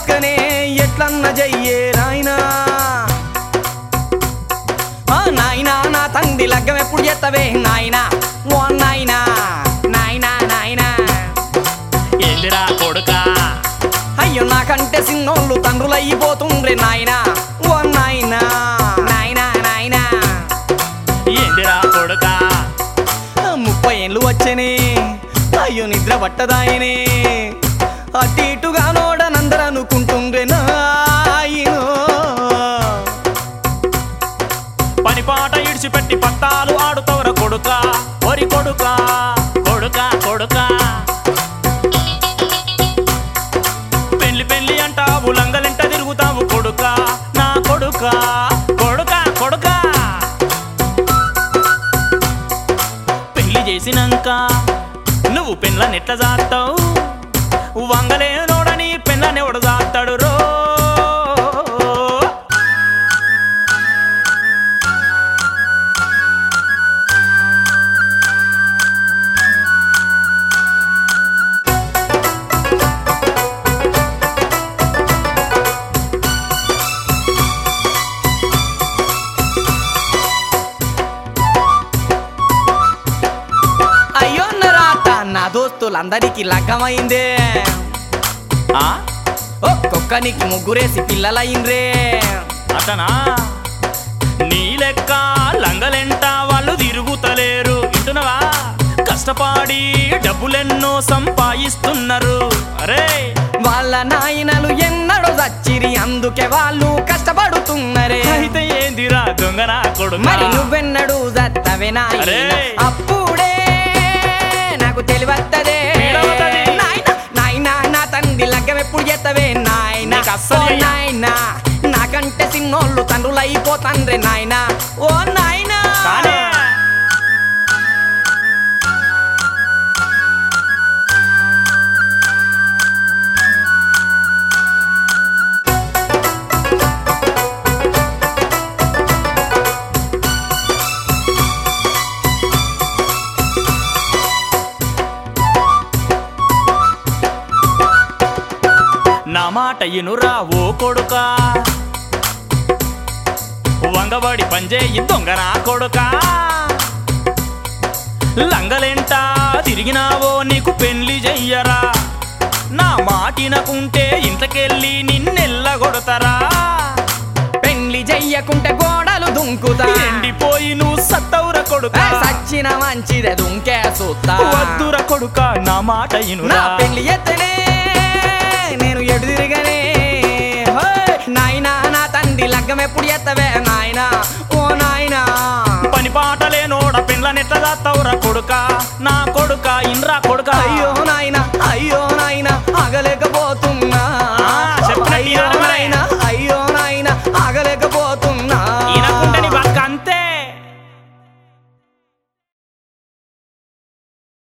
ఓస్కనే ఎట్లన్న జయ్యే నాయనా ఆ నాయనా నా తండ్రి లగ్గం ఎప్పుడు చేస్తావే నాయనా ఓ నాయనా నాయనా నాయనా ఏందిరా కొడుకా అయ్యో నాకంటే సిన్నోళ్ళు తండ్రులు అయిపోతుండ్రే నాయనా ఓ నాయనా నాయనా నాయనా ఏందిరా కొడుకా ఆ ముప్పై ఏళ్ళు వచ్చేనే అయ్యో నిద్ర పట్టదాయనే అటు ఇటుగా నోడనందరూ అనుకుంటుండ్రే నాయనో పని పాట ఇడిచిపెట్టి పట్టాలు ఆడుతవర కొడుకా ఒరి కొడుకా కొడుకా కొడుకా పెళ్లి పెళ్లి అంటావు లంగలెంట తిరుగుతావు కొడుకా నా కొడుకా కొడుకా కొడుకా పెళ్లి చేసినాక నువ్వు పెళ్ళని ఎట్లా జాతావు వంగలేనోడని పెళ్ళని ఎవడు జాతాడు రో అయ్యో నరాత నా దోస్తులందరికీ లగ్గమైందే ఆ ఒక్కొక్కనికి ముగ్గురేసి పిల్లలయ్యిండ్రే అతనా నీ లెక్క లంగలెంట వాళ్ళు తిరుగుతలేరు వింటున్నావా కష్టపడి డబ్బులెన్నో సంపాదిస్తున్నారు అరే వాళ్ళ నాయనలు ఎన్నడో చచ్చిరి అందుకే వాళ్ళు కష్టపడుతున్నరే అయితే ఏందిరా దొంగనా కొడుకు మరి నువ్వెన్నడు చత్తవే నాయన అరే. అప్పుడే నాకు తెలివత్తదే తెలివత్తది. నాయనా, నాయనా నా తండ్రి లగ్గం ఎప్పుడు చేత్తవే నాయన నీకు అస్సలు ఓ ఇయ్య. నాయనా నాకంటే చిన్నోళ్ళు తండ్రులు అయిపోతాండ్రే నాయనా ఓ నాయనా కానీ నా మాట ఇనురా ఓ కొడుకా వంగబడి పంజేయి దొంగనా కొడుకా లంగలెంట తిరిగినావో నీకు పెళ్లి చెయ్యరా నా మాటినకుంటే ఇంట్లోకెళ్ళి నిన్నెల్లగొడతారా పెళ్లి చెయ్యకుంటే గోడలు దుంకుతా ఎండిపోయి నువ్వు సత్తవుర కొడుకా ఏ, సచ్చిన మంచిదే దుంకే సూత్తా వద్దుర కొడుకా నా మాట నా ఇనురా పెళ్లి ఎత్తనే నేను ఎడు తిరగనే హోయ్! నాయనా నా తండ్రి లగ్గం ఎప్పుడు ఎత్తవే నాయనా ఓ నాయనా పని పాటలేనోడ పెండ్లనెట్ల దాత్తవురా కొడుకా నా కొడుకా ఇన్రా కొడుక